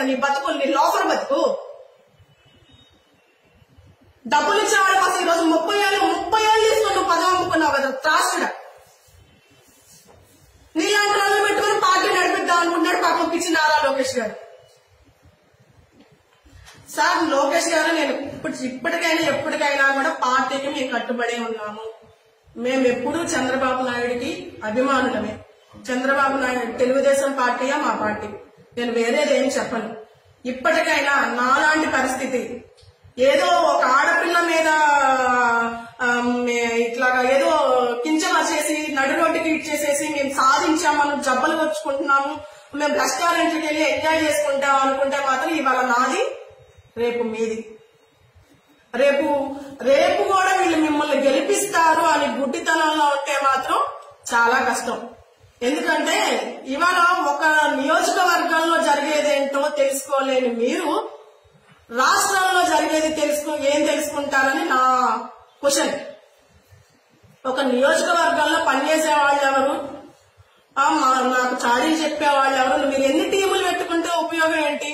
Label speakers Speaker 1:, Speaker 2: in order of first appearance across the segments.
Speaker 1: నీ బతుకులు నీ లోపల బతుకు డబ్బులు ఇచ్చేవాడు అసలు ఈ రోజు ముప్పై ఏళ్ళు ముప్పై ఏళ్ళు తీసుకొని నువ్వు పదవి అమ్ముకున్నావు కదా త్రాసుడా నీలాంటి రోజులు పెట్టుకుని పార్టీ నడిపిద్దాం అనుకుంటున్నాడు పాపం పిచ్చి నారా లోకేష్ గారు సార్ లోకేష్ గారు నేను ఇప్పుడు ఇప్పటికైనా ఎప్పటికైనా కూడా పార్టీకి మేము కట్టుబడి ఉన్నాము మేము ఎప్పుడూ చంద్రబాబు నాయుడికి అభిమానులమే చంద్రబాబు నాయుడు తెలుగుదేశం పార్టీయా మా పార్టీ నేను వేరేదేం చెప్పను ఇప్పటికైనా నాలాంటి పరిస్థితి ఏదో ఒక ఆడపిల్ల మీద ఆ, మే- ఇట్లాగా ఏదో కించమర్చేసి నడు రోడ్డుకి ఇచ్చేసేసి మేము సాధించాం మనం జబ్బలు వచ్చుకుంటున్నాము మేము రెస్టారెంట్కి వెళ్ళి ఎంజాయ్ చేసుకుంటాం అనుకుంటే మాత్రం ఇవాళ నాది రేపు మీది రేపు రేపు కూడా వీళ్ళు మిమ్మల్ని గెలిపిస్తారు అని గుడ్డితనంలో ఉంటే మాత్రం చాలా కష్టం ఎందుకంటే ఇవాళ ఒక నియోజకవర్గంలో జరిగేదేంటో తెలుసుకోలేని మీరు రాష్ట్రంలో జరిగేది తెలుసుకో ఏం తెలుసుకుంటారని నా క్వశ్చన్ ఒక నియోజకవర్గంలో పనిచేసే వాళ్ళు ఎవరు ఆ, మా- నాకు చాడీలు చెప్పే వాళ్ళు ఎవరు మీరు ఎన్ని టీములు పెట్టుకుంటే ఉపయోగం ఏంటి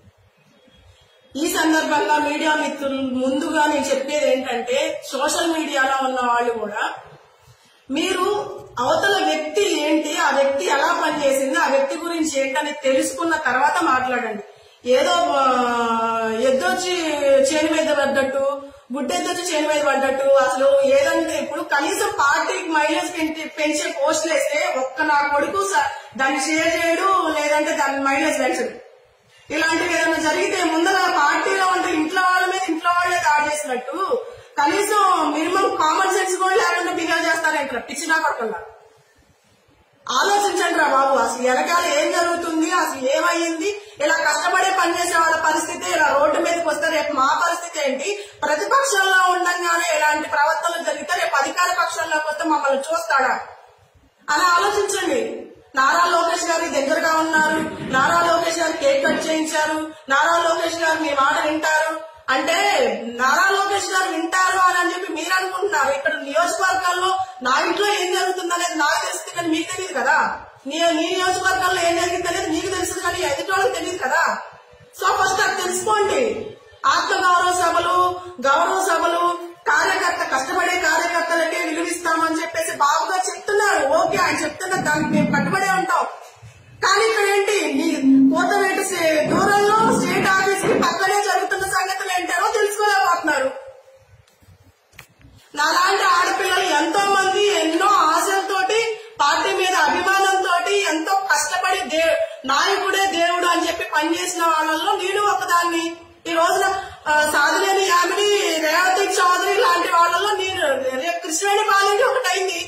Speaker 1: ఈ సందర్భంగా మీడియా మిత్రులు ముందుగా నేను చెప్పేది ఏంటంటే సోషల్ మీడియాలో ఉన్న వాళ్ళు కూడా మీరు అవతల వ్యక్తి ఏంటి ఆ వ్యక్తి ఎలా పనిచేసింది ఆ వ్యక్తి గురించి ఏంటని తెలుసుకున్న తర్వాత మాట్లాడండి ఏదో ఆ, ఎద్దొచ్చి చేను మీద పడ్డట్టు గుడ్డెద్దొచ్చి చేను మీద పడ్డట్టు అసలు ఏదంటే ఇప్పుడు కనీసం పార్టీకి మైలేజ్ పెంచి- పెంచే పోస్టులు వేస్తే ఒక్క నా కొడుకు స- దాన్ని షేర్ చేయడు లేదంటే దాని మైలేజ్ పెంచడు ఇలాంటివి ఏదైనా జరిగితే ముందర పార్టీలో ఉంటే ఇంట్లో వాళ్ళ మీద ఇంట్లో వాళ్ళే దాడి చేసినట్టు కనీసం మినిమం కామన్ సెన్స్ కూడా లేకుండా బిహేవ్ చేస్తారంటారు పిచ్చినా కొడకల్లా ఆలోచించండి రా బాబు అసలు వెనకాల ఏం జరుగుతుంది అసలు ఏమయ్యింది ఇలా కష్టపడే పనిచేసే వాళ్ళ పరిస్థితి ఇలా రోడ్డు మీదకి వస్తే రేపు మా పరిస్థితి ఏంటి ప్రతిపక్షంలో ఉండంగానే ఇలాంటి ప్రవర్తనలు జరిగితే రేపు అధికార పక్షంలోకి వస్తే మమ్మల్ని చూస్తాడా అని ఆలోచించండి నారా లోకేష్ గారి దగ్గరగా ఉన్నారు నారా లోకేష్ గారు కేక్ కట్ చేయించారు నారా లోకేష్ గారు మీ మాట వింటారు అంటే నారా లోకేష్ గారు వింటారు అని అని చెప్పి మీరు అనుకుంటున్నారు ఇక్కడ నియోజకవర్గాల్లో నా ఇంట్లో ఏం జరుగుతుంది అనేది నాకు తెలుస్తుంది కానీ మీకు తెలియదు కదా నీ నీ నియోజకవర్గంలో ఏం జరిగింది అనేది నీకు తెలుస్తుంది కానీ ఎదుటి వాళ్ళకి తెలియదు కదా సో ఫస్ట్ అది తెలుసుకోండి ఆత్మ గౌరవ సభలు గౌరవ సభలు కార్యకర్త కష్టపడే కార్యకర్తలకే విలువిస్తామని చెప్పేసి బాబుగా చెప్తున్నారు ఓకే ఆయన చెప్తున్న దానికి మేము కట్టుబడే ఉంటాం కానీ ఇక్కడ ఏంటి నీ కోతవేట సే- దూరంలో స్టేట్ ఆఫీస్ కి పక్కనే జరుగుతున్న సంగతులు ఏంటారో తెలుసుకోలేకపోతున్నారు నాలాంటి ఆడపిల్లలు ఎంతో మంది ఎన్నో ఆశలతోటి పార్టీ మీద అభిమానంతో ఎంతో కష్టపడి దే నాయకుడే దేవుడు అని చెప్పి పనిచేసిన వాళ్ళలో నేను ఒకదాన్ని ఈ రోజున ఆ, సాధులేని యామిని రేవతి చౌదరి లాంటి వాళ్ళలో నేను రేపు కృష్ణవేణి బాలింటి ఒకటైంది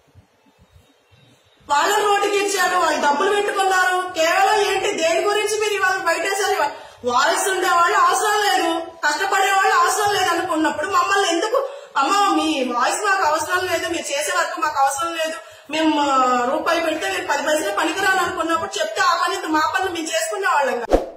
Speaker 1: వాళ్ళ నోటికి ఇచ్చారు వాళ్ళు డబ్బులు పెట్టుకున్నారు కేవలం ఏంటి దేని గురించి మీరు ఇవాళ బయటేసారు వాయిస్ ఉండే వాళ్ళు అవసరం లేదు కష్టపడే వాళ్ళు అవసరం లేదు అనుకున్నప్పుడు మమ్మల్ని ఎందుకు అమ్మ మీ వాయిస్ మాకు అవసరం లేదు మీరు చేసే వర్క్ మాకు అవసరం లేదు మేము ఆ, రూపాయి పెడితే మీరు పది పైసలు పనికిరాను అనుకున్నప్పుడు చెప్తే ఆ పని మా పనులు మేము చేసుకునే వాళ్ళం